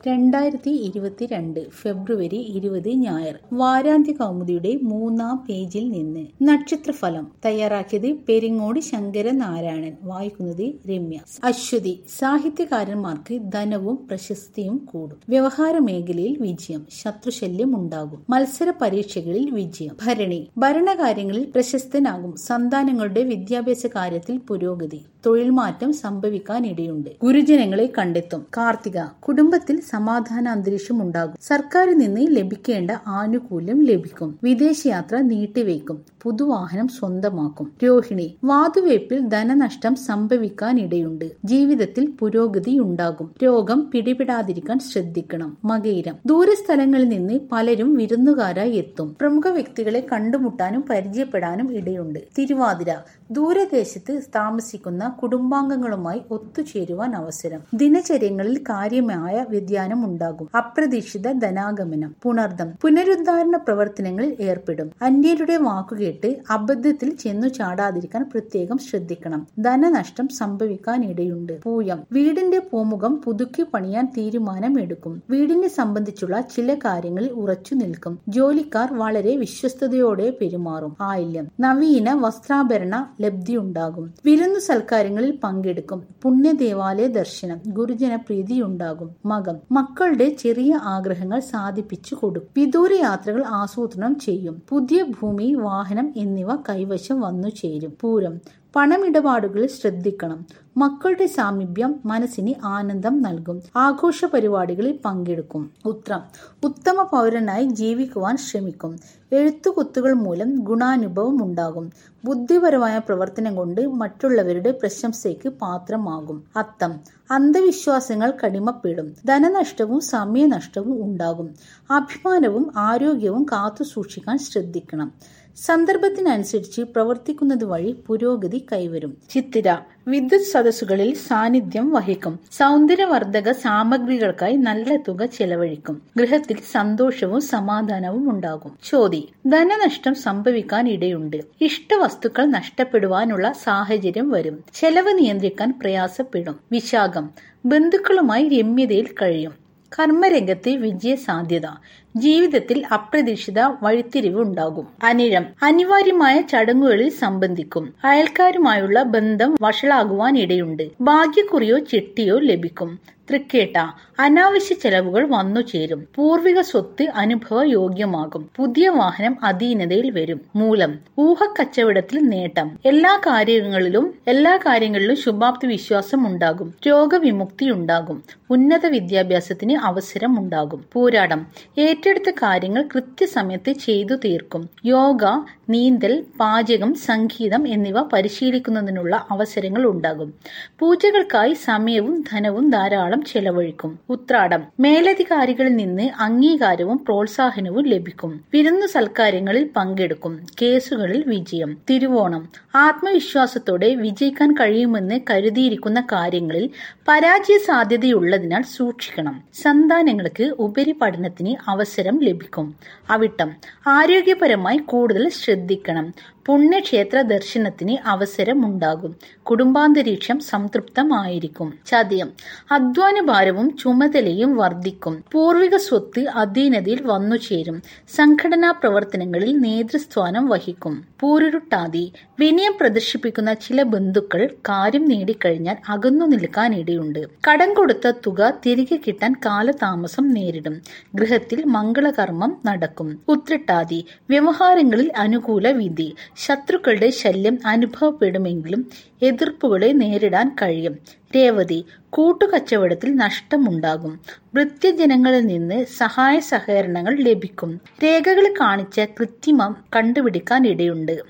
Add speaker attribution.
Speaker 1: രണ്ടായിരത്തി ഇരുപത്തിരണ്ട് ഫെബ്രുവരി ഇരുപത് ഞായർ വാരാന്ത്യ കൗമുദിയുടെ മൂന്നാം പേജിൽ നിന്ന് നക്ഷത്രഫലം തയ്യാറാക്കിയത് പെരിങ്ങോട് ശങ്കരനാരായണൻ വായിക്കുന്നത് രമ്യ അശ്വതി സാഹിത്യകാരന്മാർക്ക് ധനവും പ്രശസ്തിയും കൂടും വ്യവഹാര മേഖലയിൽ വിജയം ശത്രുശല്യം ഉണ്ടാകും മത്സര പരീക്ഷകളിൽ വിജയം ഭരണി ഭരണകാര്യങ്ങളിൽ പ്രശസ്തനാകും സന്താനങ്ങളുടെ വിദ്യാഭ്യാസ കാര്യത്തിൽ പുരോഗതി തൊഴിൽ മാറ്റം സംഭവിക്കാൻ ഇടയുണ്ട് ഗുരുജനങ്ങളെ കണ്ടെത്തും കാർത്തിക കുടുംബത്തിൽ സമാധാന അന്തരീക്ഷം ഉണ്ടാകും സർക്കാരിൽ നിന്ന് ലഭിക്കേണ്ട ആനുകൂല്യം ലഭിക്കും വിദേശയാത്ര നീട്ടിവെക്കും പുതുവാഹനം സ്വന്തമാക്കും രോഹിണി വാതുവയ്പിൽ ധനനഷ്ടം സംഭവിക്കാൻ ഇടയുണ്ട് ജീവിതത്തിൽ പുരോഗതി ഉണ്ടാകും രോഗം പിടിപെടാതിരിക്കാൻ ശ്രദ്ധിക്കണം മകയിരം ദൂരസ്ഥലങ്ങളിൽ നിന്ന് പലരും വിരുന്നുകാരായി എത്തും പ്രമുഖ വ്യക്തികളെ കണ്ടുമുട്ടാനും പരിചയപ്പെടാനും ഇടയുണ്ട് തിരുവാതിര ദൂരദേശത്ത് താമസിക്കുന്ന കുടുംബാംഗങ്ങളുമായി ഒത്തുചേരുവാൻ അവസരം ദിനചര്യങ്ങളിൽ കാര്യമായ വ്യതിയാനം ഉണ്ടാകും അപ്രതീക്ഷിത ധനാഗമനം പുണർദം പുനരുദ്ധാരണ പ്രവർത്തനങ്ങളിൽ ഏർപ്പെടും അന്യരുടെ വാക്കുകേട്ട് അബദ്ധത്തിൽ ചെന്നു ചാടാതിരിക്കാൻ പ്രത്യേകം ശ്രദ്ധിക്കണം ധനനഷ്ടം സംഭവിക്കാൻ ഇടയുണ്ട് പൂയം വീടിന്റെ പൂമുഖം പുതുക്കി പണിയാൻ തീരുമാനം എടുക്കും വീടിനെ സംബന്ധിച്ചുള്ള ചില കാര്യങ്ങളിൽ ഉറച്ചു നിൽക്കും ജോലിക്കാർ വളരെ വിശ്വസ്തയോടെ പെരുമാറും ആയില്യം നവീന വസ്ത്രാഭരണ ലബ്ധി ഉണ്ടാകും വിരുന്നു സൽക്കാരങ്ങളിൽ പങ്കെടുക്കും പുണ്യ ദേവാലയ ദർശനം ഗുരുജന പ്രീതി ഉണ്ടാകും മകം മക്കളുടെ ചെറിയ ആഗ്രഹങ്ങൾ സാധിപ്പിച്ചു കൊടുക്കും വിദൂര യാത്രകൾ ആസൂത്രണം ചെയ്യും പുതിയ ഭൂമി വാഹനം എന്നിവ കൈവശം വന്നു ചേരും പൂരം പണമിടപാടുകളിൽ ശ്രദ്ധിക്കണം മക്കളുടെ സാമീപ്യം മനസ്സിന് ആനന്ദം നൽകും ആഘോഷ പരിപാടികളിൽ പങ്കെടുക്കും ഉത്രം ഉത്തമ പൗരനായി ജീവിക്കുവാൻ ശ്രമിക്കും എഴുത്തുകുത്തുകൾ മൂലം ഗുണാനുഭവം ഉണ്ടാകും ബുദ്ധിപരമായ പ്രവർത്തനം കൊണ്ട് മറ്റുള്ളവരുടെ പ്രശംസയ്ക്ക് പാത്രമാകും അത്തം അന്ധവിശ്വാസങ്ങൾ കടിമപ്പെടും ധനനഷ്ടവും സമയനഷ്ടവും ഉണ്ടാകും അഭിമാനവും ആരോഗ്യവും കാത്തു സൂക്ഷിക്കാൻ ശ്രദ്ധിക്കണം സന്ദർഭത്തിനനുസരിച്ച് പ്രവർത്തിക്കുന്നത് വഴി പുരോഗതി കൈവരും ചിത്തിര വിദ്യുത് സദസ്സുകളിൽ സാന്നിധ്യം വഹിക്കും സൗന്ദര്യവർദ്ധക സാമഗ്രികൾക്കായി നല്ല തുക ചെലവഴിക്കും ഗൃഹത്തിൽ സന്തോഷവും സമാധാനവും ഉണ്ടാകും ചോതി ധനനഷ്ടം സംഭവിക്കാൻ ഇടയുണ്ട് ഇഷ്ടവസ്തുക്കൾ നഷ്ടപ്പെടുവാനുള്ള സാഹചര്യം വരും ചെലവ് നിയന്ത്രിക്കാൻ പ്രയാസപ്പെടും വിശാഖം ബന്ധുക്കളുമായി രമ്യതയിൽ കഴിയും കർമ്മരംഗത്ത് വിജയ സാധ്യത ജീവിതത്തിൽ അപ്രതീക്ഷിത വഴിത്തിരിവ് ഉണ്ടാകും അനിഴം അനിവാര്യമായ ചടങ്ങുകളിൽ സംബന്ധിക്കും അയൽക്കാരുമായുള്ള ബന്ധം വഷളാകുവാൻ ഇടയുണ്ട് ഭാഗ്യക്കുറിയോ ചിട്ടിയോ ലഭിക്കും തൃക്കേട്ട അനാവശ്യ ചെലവുകൾ വന്നു ചേരും പൂർവിക സ്വത്ത് അനുഭവ യോഗ്യമാകും പുതിയ വാഹനം അധീനതയിൽ വരും മൂലം ഊഹക്കച്ചവടത്തിൽ നേട്ടം എല്ലാ കാര്യങ്ങളിലും എല്ലാ കാര്യങ്ങളിലും ശുഭാപ്തി വിശ്വാസം ഉണ്ടാകും രോഗവിമുക്തി ഉണ്ടാകും ഉന്നത വിദ്യാഭ്യാസത്തിന് അവസരം ഉണ്ടാകും പൂരാടം ഏറ്റെടുത്ത കാര്യങ്ങൾ കൃത്യസമയത്ത് ചെയ്തു തീർക്കും യോഗ നീന്തൽ പാചകം സംഗീതം എന്നിവ പരിശീലിക്കുന്നതിനുള്ള അവസരങ്ങൾ ഉണ്ടാകും പൂജകൾക്കായി സമയവും ധനവും ധാരാളം ചെലവഴിക്കും ഉത്രാടം മേലധികാരികളിൽ നിന്ന് അംഗീകാരവും പ്രോത്സാഹനവും ലഭിക്കും വിരുന്നു സൽക്കാരങ്ങളിൽ പങ്കെടുക്കും കേസുകളിൽ വിജയം തിരുവോണം ആത്മവിശ്വാസത്തോടെ വിജയിക്കാൻ കഴിയുമെന്ന് കരുതിയിരിക്കുന്ന കാര്യങ്ങളിൽ പരാജയ സാധ്യതയുള്ളതിനാൽ സൂക്ഷിക്കണം സന്താനങ്ങൾക്ക് ഉപരിപഠനത്തിന് അവസരം ലഭിക്കും അവിട്ടം ആരോഗ്യപരമായി കൂടുതൽ ശ്രദ്ധിക്കണം പുണ്യക്ഷേത്ര ദർശനത്തിന് അവസരമുണ്ടാകും കുടുംബാന്തരീക്ഷം സംതൃപ്തമായിരിക്കും ചതയം അധ്വാന ഭാരവും ചുമതലയും വർദ്ധിക്കും പൂർവിക സ്വത്ത് അധീനതയിൽ വന്നു ചേരും സംഘടനാ പ്രവർത്തനങ്ങളിൽ നേതൃസ്ഥാനം വഹിക്കും പൂരുരുട്ടാതി വിനയം പ്രദർശിപ്പിക്കുന്ന ചില ബന്ധുക്കൾ കാര്യം നേടിക്കഴിഞ്ഞാൽ അകന്നു നിൽക്കാൻ ഇടയുണ്ട് കടം കൊടുത്ത തുക തിരികെ കിട്ടാൻ കാലതാമസം നേരിടും ഗൃഹത്തിൽ മംഗളകർമ്മം നടക്കും ഉത്രട്ടാതി വ്യവഹാരങ്ങളിൽ അനുകൂല വിധി ശത്രുക്കളുടെ ശല്യം അനുഭവപ്പെടുമെങ്കിലും എതിർപ്പുകളെ നേരിടാൻ കഴിയും രേവതി കൂട്ടുകച്ചവടത്തിൽ നഷ്ടമുണ്ടാകും വൃത്യജനങ്ങളിൽ നിന്ന് സഹായ സഹകരണങ്ങൾ ലഭിക്കും രേഖകൾ കാണിച്ച കൃത്രിമം കണ്ടുപിടിക്കാൻ ഇടയുണ്ട്